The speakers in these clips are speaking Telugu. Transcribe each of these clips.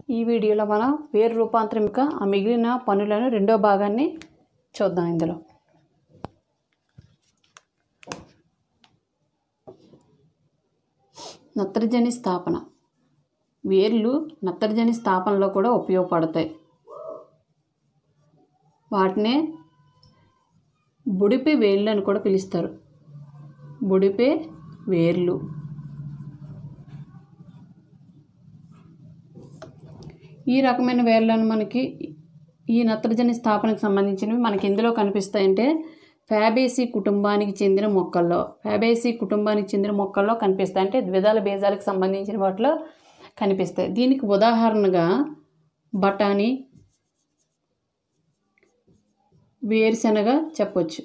ఈ వీడియోలో మనం వేరు రూపాంతరం యొక్క ఆ మిగిలిన పనులను రెండో భాగాన్ని చూద్దాం ఇందులో నత్రజని స్థాపన వేర్లు నత్రజని స్థాపనలో కూడా ఉపయోగపడతాయి వాటినే బుడిపే వేర్లు అని కూడా పిలుస్తారు బుడిపే వేర్లు ఈ రకమైన వేర్లను మనకి ఈ నత్రజని స్థాపనకు సంబంధించినవి మనకి ఎందులో కనిపిస్తాయంటే ఫ్యాబేసి కుటుంబానికి చెందిన మొక్కల్లో ఫ్యాబేసి కుటుంబానికి చెందిన మొక్కల్లో కనిపిస్తాయి అంటే ద్విదళ బీజాలకు సంబంధించిన వాటిలో కనిపిస్తాయి దీనికి ఉదాహరణగా బఠానీ వేరుశనగ చెప్పొచ్చు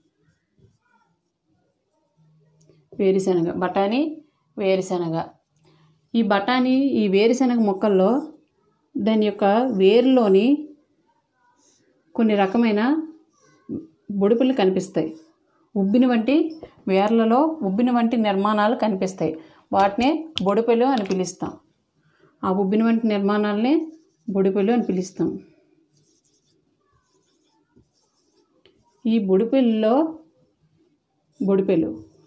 వేరుశనగ బఠానీ వేరుశనగ ఈ బఠానీ ఈ వేరుశనగ మొక్కల్లో దాని యొక్క వేరులోని కొన్ని రకమైన బొడుపులు కనిపిస్తాయి ఉబ్బిన వంటి వేర్లలో ఉబ్బిన వంటి నిర్మాణాలు కనిపిస్తాయి వాటినే బొడుపులు అని పిలుస్తాం ఆ ఉబ్బిన వంటి నిర్మాణాలనే బొడుపులు అని పిలుస్తాం ఈ బొడిపెల్లో బొడిపెలు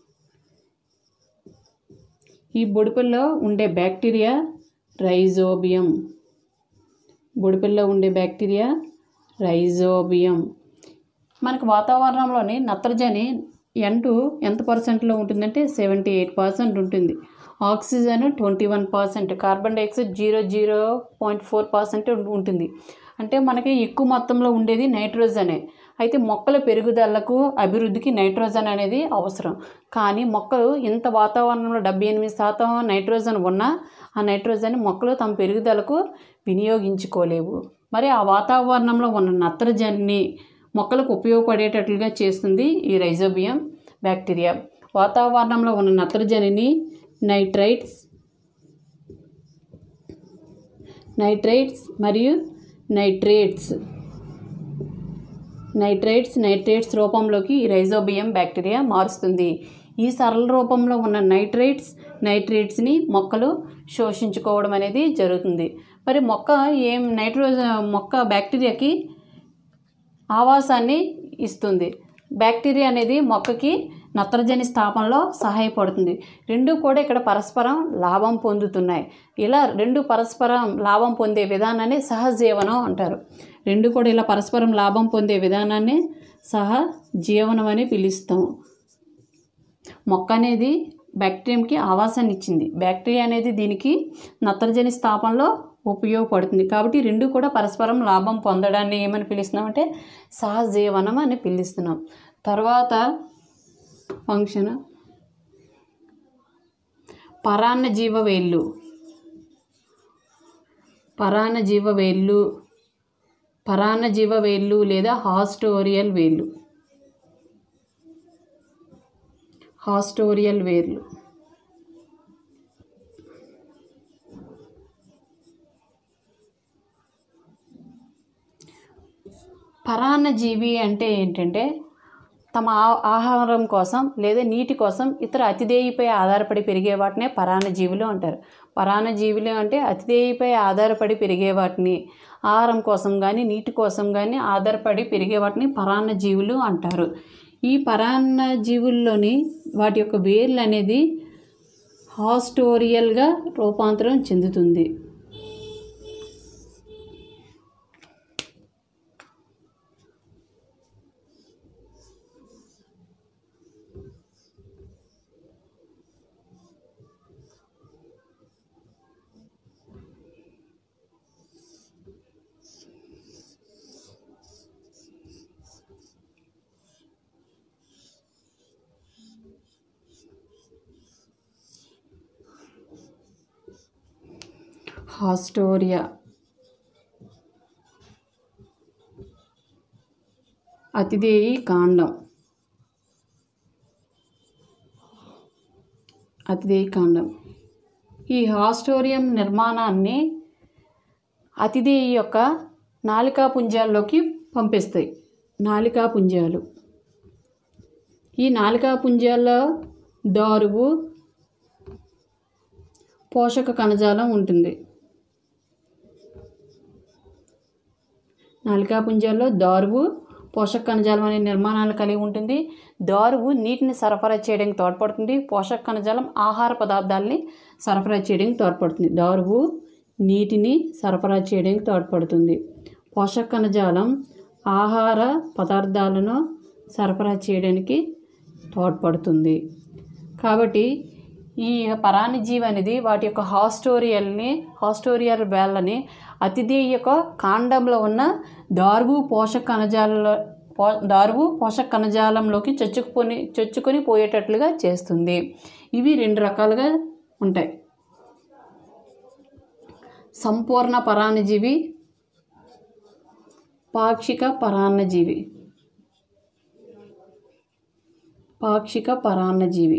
ఈ బొడిపెల్లో ఉండే బ్యాక్టీరియా రైజోబియం బొడిపెల్లో ఉండే బ్యాక్టీరియా రైజోబియం మనకు వాతావరణంలోని నత్రజని ఎంటు ఎంత పర్సెంట్లో ఉంటుందంటే సెవెంటీ ఎయిట్ పర్సెంట్ ఉంటుంది oxygen twenty one percent carbon dioxide zero zero point four percent ఉంటుంది అంటే మనకి ఎక్కువ మొత్తంలో ఉండేది నైట్రోజనే అయితే మొక్కల పెరుగుదలకు అభివృద్ధికి నైట్రోజన్ అనేది అవసరం కానీ మొక్కలు ఇంత వాతావరణంలో డెబ్బై ఎనిమిది శాతం నైట్రోజన్ ఉన్నా ఆ నైట్రోజన్ మొక్కలు తమ పెరుగుదలకు వినియోగించుకోలేవు మరి ఆ వాతావరణంలో ఉన్న నత్రజన్ని మొక్కలకు ఉపయోగపడేటట్లుగా చేస్తుంది ఈ రైజోబియం బ్యాక్టీరియా వాతావరణంలో ఉన్న నత్రజనిని నైట్రైట్స్ నైట్రైట్స్ మరియు నైట్రేట్స్ నైట్రేట్స్ నైట్రేట్స్ రూపంలోకి ఈ రైజోబియం బ్యాక్టీరియా మారుస్తుంది ఈ సరళ రూపంలో ఉన్న నైట్రేట్స్ నైట్రేట్స్ని మొక్కలు శోషించుకోవడం అనేది జరుగుతుంది మరి మొక్క ఏం నైట్రోజ మొక్క బ్యాక్టీరియాకి ఆవాసాన్ని ఇస్తుంది బ్యాక్టీరియా అనేది మొక్కకి నత్రజని స్థాపనలో సహాయపడుతుంది రెండు కూడా ఇక్కడ పరస్పరం లాభం పొందుతున్నాయి ఇలా రెండు పరస్పరం లాభం పొందే విధానాన్ని సహజీవనం అంటారు రెండు కూడా ఇలా పరస్పరం లాభం పొందే విధానాన్ని సహజీవనం అని పిలుస్తాం మొక్క అనేది బ్యాక్టీరియంకి ఆవాసాన్ని ఇచ్చింది బ్యాక్టీరియా అనేది దీనికి నత్రజని స్థాపనలో ఉపయోగపడుతుంది కాబట్టి రెండు కూడా పరస్పరం లాభం పొందడాన్ని ఏమని పిలుస్తున్నామంటే సహజీవనం అని పిలుస్తున్నాం తర్వాత ఫంక్షన్ పరాన్న జీవ వేళ్ళు పరాన్న జీవ వేళ్ళు పరాన్న జీవ వేళ్ళు లేదా హాస్టోరియల్ వేళ్ళు హాస్టోరియల్ వేర్లు పరాన్నజీవి అంటే ఏంటంటే తమ ఆ- ఆహారం కోసం లేదా నీటి కోసం ఇతర అతిదేయిపై ఆధారపడి పెరిగే వాటినే పరాన్నజీవులు అంటారు పరాన్నజీవులు అంటే అతిదేయిపై ఆధారపడి పెరిగే వాటిని ఆహారం కోసం కానీ నీటి కోసం కానీ ఆధారపడి పెరిగే వాటిని పరాన్నజీవులు అంటారు ఈ పరాన్నజీవుల్లోని వాటి యొక్క వేర్లు అనేది హాస్టోరియల్గా రూపాంతరం చెందుతుంది హాస్టోరియా అతిదేయి కాండం అతిదేయి కాండం ఈ హాస్టోరియం నిర్మాణాన్ని అతిదేయి యొక్క నాలికా పుంజాల్లోకి పంపిస్తాయి నాలికా పుంజాలు ఈ నాలికా పుంజాల్లో దారువు పోషక కణజాలం ఉంటుంది నాలికా పుంజాల్లో దారువు పోషక కణజాలం అనే నిర్మాణాలు కలిగి ఉంటుంది దారువు నీటిని సరఫరా చేయడానికి తోడ్పడుతుంది పోషక కణజాలం ఆహార పదార్థాలని సరఫరా చేయడానికి తోడ్పడుతుంది దారువు నీటిని సరఫరా చేయడానికి తోడ్పడుతుంది పోషక కణజాలం ఆహార పదార్థాలను సరఫరా చేయడానికి తోడ్పడుతుంది కాబట్టి ఈ పరాణజీవి అనేది వాటి యొక్క హాస్టోరియల్ని హాస్టోరియల్ వేళ్ళని అతిథేయ యొక్క కాండంలో ఉన్న దారువు పోషక కణజాల పో దారువు పోషక కణజాలంలోకి చొచ్చుకుని చొచ్చుకొని పోయేటట్లుగా చేస్తుంది ఇవి రెండు రకాలుగా ఉంటాయి సంపూర్ణ పరాన్నజీవి పాక్షిక పరాన్నజీవి పాక్షిక పరాన్నజీవి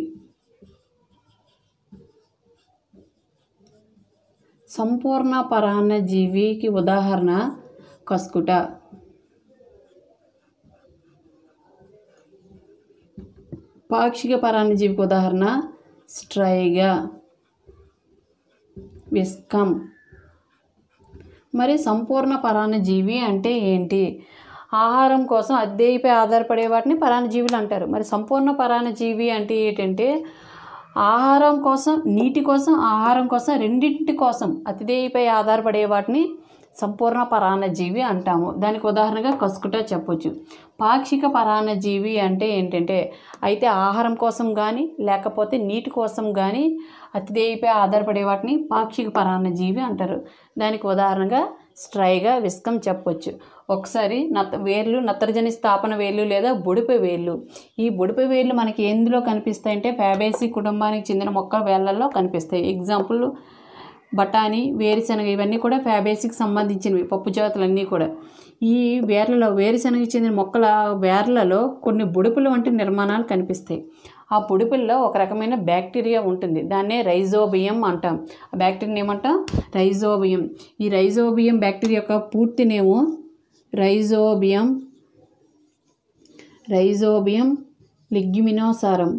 సంపూర్ణ పరాన్నజీవికి ఉదాహరణ కస్కుట పాక్షిక పరాన్నజీవికి ఉదాహరణ స్ట్రైగా విస్కం మరి సంపూర్ణ పరాన్నజీవి అంటే ఏంటి ఆహారం కోసం అద్దెపై ఆధారపడే వాటిని పరాన్నజీవులు అంటారు మరి సంపూర్ణ పరాన్నజీవి అంటే ఏంటంటే ఆహారం కోసం నీటి కోసం ఆహారం కోసం రెండింటి కోసం అతిథేయపై ఆధారపడే వాటిని సంపూర్ణ పరాన్నజీవి అంటాము దానికి ఉదాహరణగా కసుకుట చెప్పొచ్చు పాక్షిక పరాన్నజీవి అంటే ఏంటంటే అయితే ఆహారం కోసం కానీ లేకపోతే నీటి కోసం కానీ అతిథేయపై ఆధారపడే వాటిని పాక్షిక పరాన్నజీవి అంటారు దానికి ఉదాహరణగా స్ట్రైగా విస్కం చెప్పొచ్చు ఒకసారి నత్త వేర్లు నత్రజని స్థాపన వేర్లు లేదా బుడిప వేర్లు ఈ బుడిప వేర్లు మనకి ఎందులో కనిపిస్తాయంటే ఫ్యాబేసి కుటుంబానికి చెందిన మొక్క వేర్లలో కనిపిస్తాయి ఎగ్జాంపుల్ బఠానీ వేరుశనగ ఇవన్నీ కూడా ఫ్యాబేసికి సంబంధించినవి పప్పు జాతులన్నీ కూడా ఈ వేర్లలో వేరుశనగకి చెందిన మొక్కల వేర్లలో కొన్ని బుడుపులు వంటి నిర్మాణాలు కనిపిస్తాయి ఆ బుడుపుల్లో ఒక రకమైన బ్యాక్టీరియా ఉంటుంది దాన్నే రైజోబియం అంటాం ఆ బ్యాక్టీరియా ఏమంటాం రైజోబియం ఈ రైజోబియం బ్యాక్టీరియా యొక్క పూర్తి name rhizobium rhizobium leguminosarum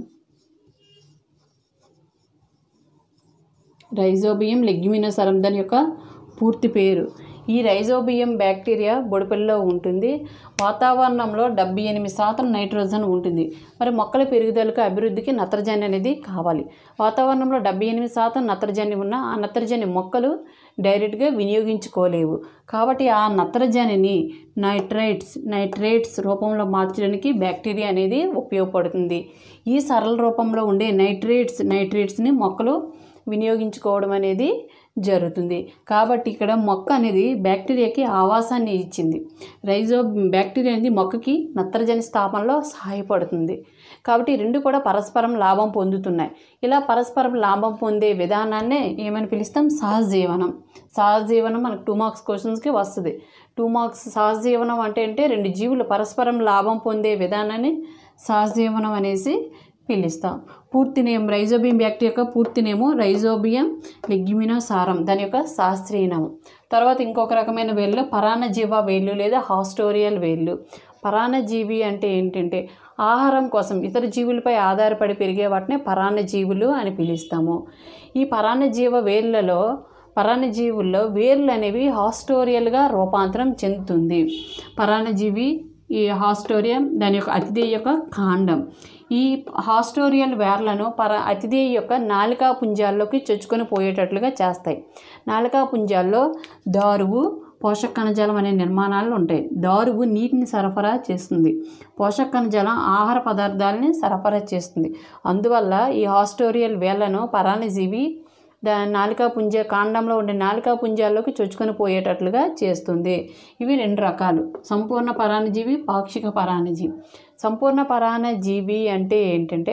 rhizobium leguminosarum దాని యొక్క పూర్తి పేరు ఈ రైజోబియం బ్యాక్టీరియా బొడిపెల్లో ఉంటుంది వాతావరణంలో డెబ్బై ఎనిమిది శాతం నైట్రోజన్ ఉంటుంది మరి మొక్కల పెరుగుదలకు అభివృద్ధికి నత్రజని అనేది కావాలి వాతావరణంలో డెబ్బై ఎనిమిది శాతం నత్రజని ఉన్న ఆ నత్రజని మొక్కలు డైరెక్ట్గా వినియోగించుకోలేవు కాబట్టి ఆ నత్రజనిని నైట్రైట్స్ నైట్రేట్స్ రూపంలో మార్చడానికి బ్యాక్టీరియా అనేది ఉపయోగపడుతుంది ఈ సరళ రూపంలో ఉండే నైట్రేట్స్ నైట్రేట్స్ని మొక్కలు వినియోగించుకోవడం అనేది జరుగుతుంది కాబట్టి ఇక్కడ మొక్క అనేది బ్యాక్టీరియాకి ఆవాసాన్ని ఇచ్చింది రైజో బ్యాక్టీరియా అనేది మొక్కకి నత్రజని స్థాపనలో సహాయపడుతుంది కాబట్టి ఈ రెండు కూడా పరస్పరం లాభం పొందుతున్నాయి ఇలా పరస్పరం లాభం పొందే విధానాన్నే ఏమని పిలుస్తాం సహజీవనం సహజీవనం మనకు టూ మార్క్స్ క్వశ్చన్స్కి వస్తుంది టూ మార్క్స్ సహజీవనం అంటే అంటే రెండు జీవులు పరస్పరం లాభం పొందే విధానాన్ని సహజీవనం అనేసి పిలుస్తాం పూర్తి నేమ్ రైజోబియం బ్యాక్టీరియా యొక్క పూర్తి నేము రైజోబియం లెగ్యుమినోసారం దాని యొక్క శాస్త్రీయ నామం తర్వాత ఇంకొక రకమైన వేళ్ళు పరాన్నజీవ వేళ్ళు లేదా హాస్టోరియల్ వేళ్ళు పరాన్నజీవి అంటే ఏంటంటే ఆహారం కోసం ఇతర జీవులపై ఆధారపడి పెరిగే వాటిని పరాన్నజీవులు అని పిలుస్తాము ఈ పరాన్నజీవ వేళ్ళలో పరాన్నజీవుల్లో వేర్లు అనేవి హాస్టోరియల్గా రూపాంతరం చెందుతుంది పరాన్నజీవి ఈ హాస్టోరియం దాని యొక్క అతిథేయ యొక్క కాండం ఈ హాస్టోరియల్ వేర్లను పర అతిథేయ యొక్క నాలికా పుంజాల్లోకి చొచ్చుకొని పోయేటట్లుగా చేస్తాయి నాలికా పుంజాల్లో దారువు పోషక కణజాలం అనే నిర్మాణాలు ఉంటాయి దారువు నీటిని సరఫరా చేస్తుంది పోషక కణజాలం ఆహార పదార్థాలని సరఫరా చేస్తుంది అందువల్ల ఈ హాస్టోరియల్ వేళ్లను పరాన్నజీవి దా నాలికా పుంజ కాండంలో ఉండే నాలికా పుంజాల్లోకి చొచ్చుకొని పోయేటట్లుగా చేస్తుంది ఇవి రెండు రకాలు సంపూర్ణ పరాన్నజీవి పాక్షిక పరాన్నజీవి సంపూర్ణ పరాన్నజీవి అంటే ఏంటంటే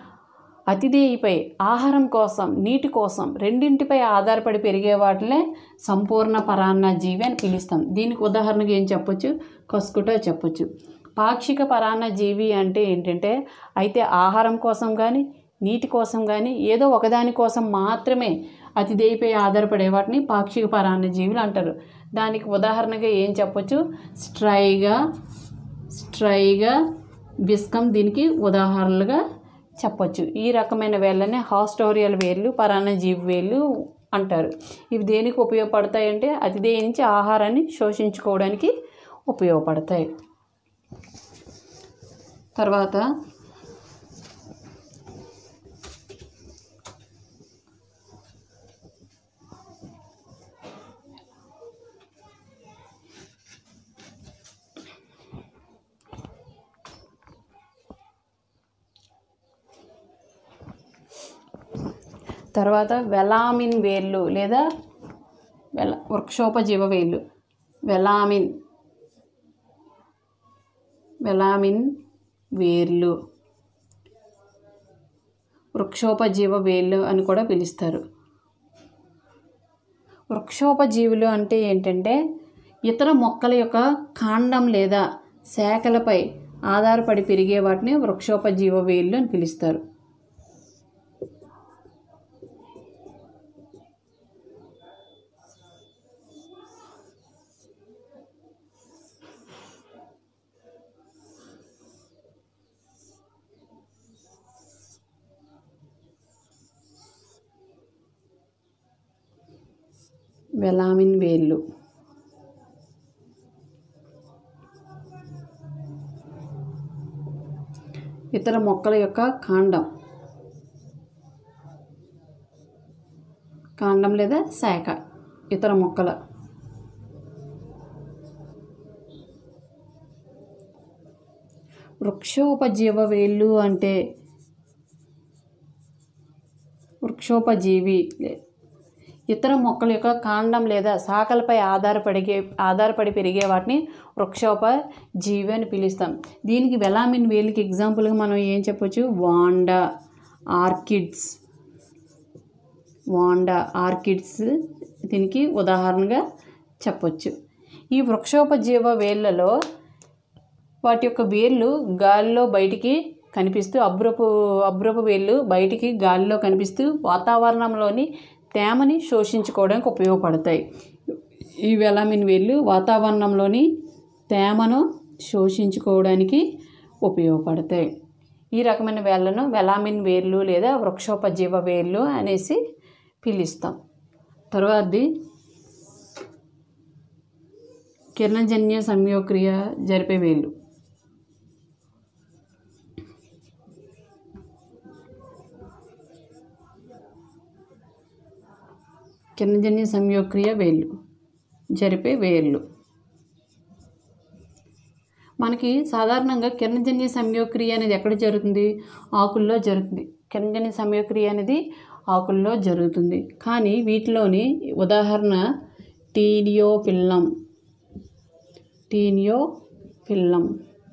అతిథేయిపై ఆహారం కోసం నీటి కోసం రెండింటిపై ఆధారపడి పెరిగే వాటినే సంపూర్ణ పరాన్నజీవి అని పిలుస్తాం దీనికి ఉదాహరణగా ఏం చెప్పొచ్చు కసుకుట చెప్పొచ్చు పాక్షిక పరాన్నజీవి అంటే ఏంటంటే అయితే ఆహారం కోసం కానీ నీటి కోసం కానీ ఏదో ఒకదాని కోసం మాత్రమే అతిథేయిపై ఆధారపడే వాటిని పాక్షిక పరాన్నజీవులు అంటారు దానికి ఉదాహరణగా ఏం చెప్పొచ్చు స్ట్రైగా స్ట్రైగా బిస్కం దీనికి ఉదాహరణలుగా చెప్పొచ్చు ఈ రకమైన వేళ్ళనే హాస్టోరియల్ వేర్లు పరాన్నజీవి వేర్లు అంటారు ఇవి దేనికి ఉపయోగపడతాయంటే అతిథేయ నుంచి ఆహారాన్ని శోషించుకోవడానికి ఉపయోగపడతాయి తర్వాత తర్వాత వెలామిన్ వేళ్ళు లేదా వెల వృక్షోపజీవ వేళ్ళు వెలామిన్ వెలామిన్ వేర్లు వృక్షోపజీవ వేళ్ళు అని కూడా పిలుస్తారు వృక్షోపజీవులు అంటే ఏంటంటే ఇతర మొక్కల యొక్క కాండం లేదా శాఖలపై ఆధారపడి పెరిగే వాటిని వృక్షోపజీవ వేళ్ళు అని పిలుస్తారు వెలామిన్ వేళ్ళు ఇతర మొక్కల యొక్క కాండం కాండం లేదా శాఖ ఇతర మొక్కల వృక్షోపజీవ వేళ్ళు అంటే వృక్షోపజీవి ఇతర మొక్కల యొక్క కాండం లేదా శాఖలపై ఆధారపడిగే ఆధారపడి పెరిగే వాటిని వృక్షోప జీవి అని పిలుస్తాం దీనికి వెలామిన్ వేలికి ఎగ్జాంపుల్గా మనం ఏం చెప్పొచ్చు వాండా ఆర్కిడ్స్ వాండా ఆర్కిడ్స్ దీనికి ఉదాహరణగా చెప్పొచ్చు ఈ వృక్షోపజీవ వేళ్ళలో వాటి యొక్క వేళ్ళు గాలిలో బయటికి కనిపిస్తూ అబ్రపు అబ్రపు వేళ్ళు బయటికి గాలిలో కనిపిస్తూ వాతావరణంలోని తేమని శోషించుకోవడానికి ఉపయోగపడతాయి ఈ వెలామిన్ వేళ్ళు వాతావరణంలోని తేమను శోషించుకోవడానికి ఉపయోగపడతాయి ఈ రకమైన వేళ్ళను వెలామిన్ వేర్లు లేదా వృక్షోపజీవ వేర్లు అనేసి పిలుస్తాం తర్వాతది కిరణజన్య సంయోక్రియ జరిపే వేళ్ళు కిరణజన్య సంయోక్రియ వేళ్ళు జరిపే వేళ్ళు మనకి సాధారణంగా కిరణజన్య సంయోక్రియ అనేది ఎక్కడ జరుగుతుంది ఆకుల్లో జరుగుతుంది కిరణజన్య సంయోక్రియ అనేది ఆకుల్లో జరుగుతుంది కానీ వీటిలోని ఉదాహరణ టీనియోఫిల్లం టీనియోఫిల్లం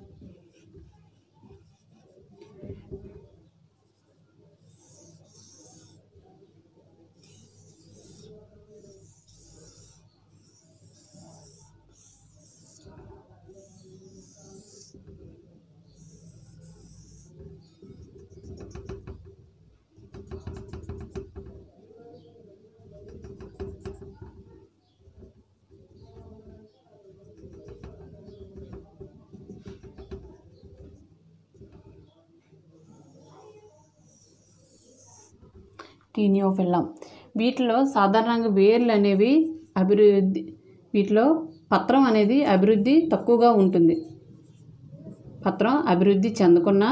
టీనియోఫిల్లం వీటిలో సాధారణంగా వేర్లు అనేవి అభివృద్ధి వీటిలో పత్రం అనేది అభివృద్ధి తక్కువగా ఉంటుంది పత్రం అభివృద్ధి చెందకున్నా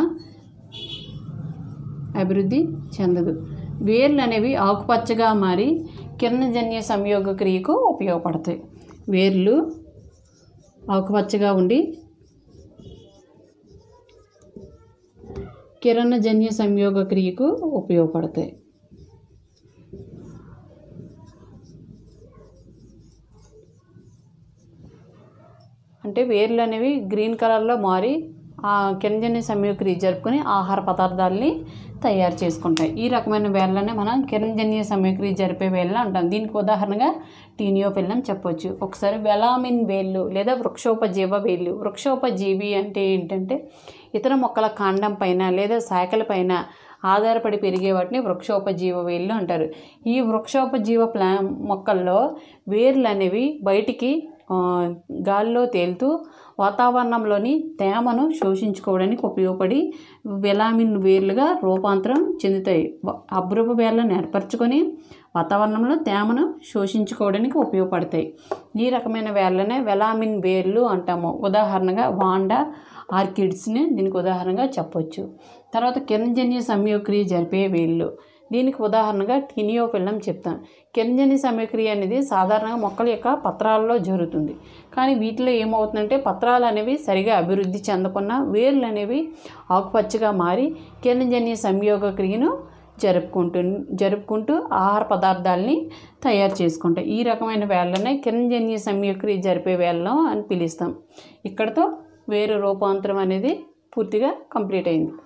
అభివృద్ధి చెందదు వేర్లు అనేవి ఆకుపచ్చగా మారి కిరణజన్య సంయోగ క్రియకు ఉపయోగపడతాయి వేర్లు ఆకుపచ్చగా ఉండి కిరణజన్య సంయోగ క్రియకు ఉపయోగపడతాయి అంటే వేర్లు అనేవి గ్రీన్ కలర్లో మారి ఆ కిరణజన్య సంయోక్రియ జరుపుకొని ఆహార పదార్థాలని తయారు చేసుకుంటాయి ఈ రకమైన వేళ్ళనే మనం కిరణజన్య సంయోక్రియ జరిపే వేళ్ళ అంటాం దీనికి ఉదాహరణగా టీనియోఫిల్లం చెప్పొచ్చు ఒకసారి వెలామిన్ వేళ్ళు లేదా వృక్షోపజీవ వేళ్ళు వృక్షోపజీవి అంటే ఏంటంటే ఇతర మొక్కల కాండం పైన లేదా శాఖల పైన ఆధారపడి పెరిగే వాటిని వృక్షోపజీవ వేళ్ళు అంటారు ఈ వృక్షోపజీవ ప్లా మొక్కల్లో వేర్లు అనేవి బయటికి ఆ, గాల్లో తేలుతూ వాతావరణంలోని తేమను శోషించుకోవడానికి ఉపయోగపడి వెలామిన్ వేర్లుగా రూపాంతరం చెందుతాయి వ- అబ్రపు వేర్లను ఏర్పరచుకొని వాతావరణంలో తేమను శోషించుకోవడానికి ఉపయోగపడతాయి ఈ రకమైన వేర్లనే వెలామిన్ వేర్లు అంటాము ఉదాహరణగా వాండా ఆర్కిడ్స్ని దీనికి ఉదాహరణగా చెప్పొచ్చు తర్వాత కిరణజన్య సంయోక్రియ జరిపే వేళ్ళు దీనికి ఉదాహరణగా టినియోఫిల్లం చెప్తాను కిరణజన్య సమయక్రియ అనేది సాధారణంగా మొక్కల యొక్క పత్రాలలో జరుగుతుంది కానీ వీటిలో ఏమవుతుందంటే పత్రాలు అనేవి సరిగా అభివృద్ధి చెందకుండా వేర్లు అనేవి ఆకుపచ్చగా మారి కిరణజన్య సంయోగ క్రియను జరుపుకుంటూ జరుపుకుంటూ ఆహార పదార్థాలని తయారు చేసుకుంటాయి ఈ రకమైన వేళ్ళనే కిరణజన్య సంయోక్రియ జరిపే వేళ్ళం అని పిలుస్తాం ఇక్కడతో వేరు రూపాంతరం అనేది పూర్తిగా కంప్లీట్ అయింది